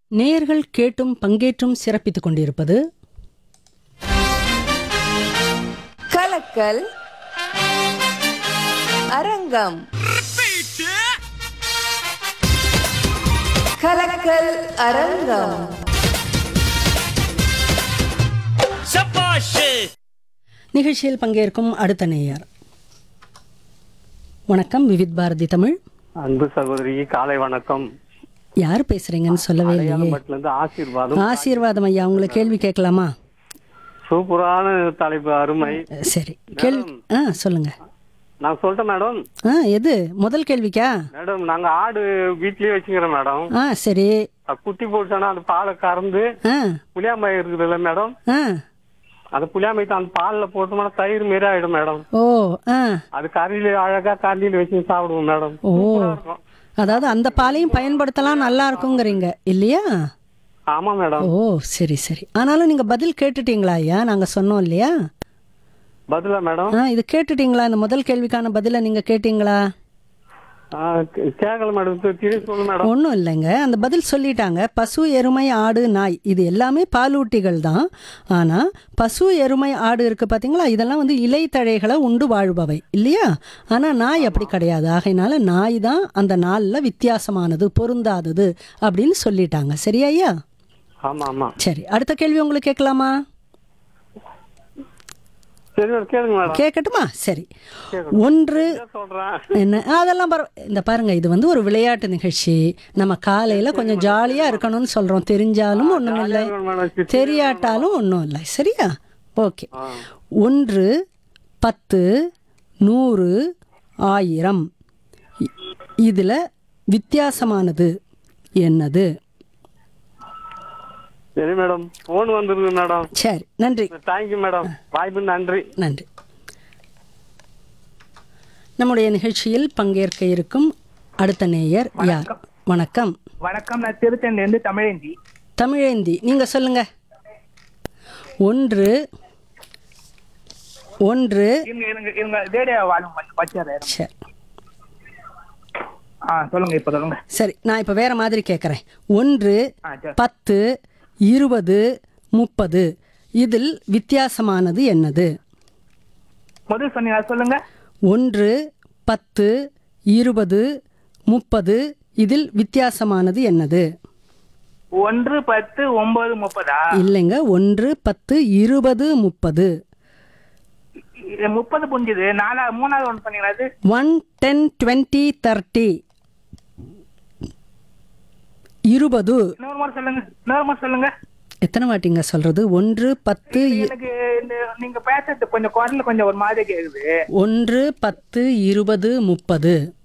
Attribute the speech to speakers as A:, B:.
A: நேயர்கள் கேட்டும் பங்கேற்றும் சிறப்பித்துக் கொண்டிருப்பது
B: கலக்கல் அரங்கம் கலக்கல் அரங்கம்
A: நிகழ்ச்சியில் பங்கேற்கும் அடுத்த நேயர் வணக்கம் விவித் பாரதி தமிழ்
C: அன்பு சகோதரி காலை வணக்கம்
A: யார் பேசுறீங்கன்னு சொல்லவே இல்லையே
C: அடையாளம்பட்டுல இருந்து ஆசீர்வாதம்
A: ஆசீர்வாதம் ஐயா உங்களை கேள்வி கேட்கலாமா
C: சூப்பரான தலைப்பு அருமை
A: சரி கேள்வி ஆ சொல்லுங்க
C: நான் சொல்லிட்டேன் மேடம்
A: ஆ எது முதல் கேள்விக்கா
C: மேடம் நாங்க ஆடு வீட்லயே வச்சுக்கிறோம் மேடம்
A: ஆ சரி
C: அது குட்டி போட்டுச்சுன்னா அந்த பாலை கறந்து
A: ஆ
C: புளியாம்பாய் இருக்குதுல்ல மேடம்
A: ஆ
C: அந்த புளியாம்பாய்க்கு அந்த பால்ல போட்டோம்னா தயிர் மாரி ஆயிடும் மேடம்
A: ஓ ஆ
C: அது கறியில அழகா கறியில வச்சு சாப்பிடுவோம் மேடம்
A: ஓ
C: சூப்பரா இருக்கும்.
A: அதாவது அந்த பாலையும் பயன்படுத்தலாம் நல்லா இருக்குங்கிறீங்க இல்லையா
C: ஆமா மேடம்
A: ஓ சரி சரி ஆனாலும் நீங்க பதில் கேட்டுட்டீங்களா ஐயா நாங்க சொன்னோம் இல்லையா
C: பதிலா மேடம்
A: ஆ இது கேட்டுட்டீங்களா இந்த முதல் கேள்விக்கான பதிலை நீங்க கேட்டீங்களா
C: ஆ, கே- கேட்கல மேடம் திரும்பி சொல்லு மேடம்
A: ஒன்றும் இல்லைங்க அந்த பதில் சொல்லிட்டாங்க பசு எருமை ஆடு நாய் இது எல்லாமே பாலூட்டிகள் தான் ஆனால் பசு எருமை ஆடு இருக்குது பார்த்தீங்களா இதெல்லாம் வந்து இலைத்தழைகளை உண்டு வாழ்பவை இல்லையா ஆனால் நாய் அப்படி கிடையாது ஆகையினால நாய் தான் அந்த நாளில் வித்தியாசமானது பொருந்தாதது அப்படின்னு சொல்லிட்டாங்க சரியா ஐயா
C: ஆமா ஆமா
A: சரி அடுத்த கேள்வி உங்களுக்கு கேட்கலாமா
C: சரி மேடம் கேளுங்க மேடம்
A: கேட்கட்டுமா சரி ஒன்று
C: சொல்றேன்
A: என்ன அதெல்லாம் பரவ இந்த பாருங்க இது வந்து ஒரு விளையாட்டு நிகழ்ச்சி நம்ம காலையில கொஞ்சம் ஜாலியா இருக்கணும்னு சொல்றோம் தெரிஞ்சாலும் ஒண்ணும் இல்லை
C: மேடம்
A: தெரியாட்டாலும் ஒன்றும் இல்லை சரியா ஓகே ஒன்று பத்து நூறு ஆயிரம் இ- இதுல வித்தியாசமானது என்னது
C: சரி மேடம் போன் வந்துருக்கு மேடம்
A: சரி நன்றி
C: தேங்க்யூ மேடம் வாய்ப்பு நன்றி
A: நன்றி நம்முடைய நிகழ்ச்சியில் பங்கேற்க இருக்கும் அடுத்த நேயர் யார் வணக்கம்
D: வணக்கம் நான் திருத்தணில இருந்து தமிழேந்தி
A: தமிழேந்தி நீங்க சொல்லுங்க ஒன்று ஒன்று
D: இவங்க இவங்க இவங்க ரேடியோ வாழும் வச்சாரு
A: சரி
D: ஆ சொல்லுங்க இப்ப சொல்லுங்க
A: சரி நான் இப்போ வேற மாதிரி கேட்குறேன் ஒன்று
D: ஆ சரி
A: பத்து இருபது முப்பது இதில் வித்தியாசமானது என்னது
D: முதல் சொன்னீங்க அது சொல்லுங்க
A: ஒன்று பத்து இருபது முப்பது இதில் வித்தியாசமானது என்னது
D: ஒன்று பத்து ஒன்பது முப்பதா
A: இல்லைங்க ஒன்று பத்து இருபது முப்பது
D: இது முப்பது புரிஞ்சுது நாலா மூணாவது ஒன்று சொன்னீங்களா அது
A: ஒன் டென் டுவெண்ட்டி தேர்ட்டி இருபது
D: இன்னொரு முறை சொல்லுங்க இன்னொரு முறை சொல்லுங்க
A: எத்தனை வாட்டிங்க சொல்றது ஒன்று பத்து இ-
D: எனக்கு இந்த நீங்க பேசுறது கொஞ்சம் குரல்ல கொஞ்சம் ஒரு மாதிரி கேக்குது
A: ஒன்று பத்து இருபது முப்பது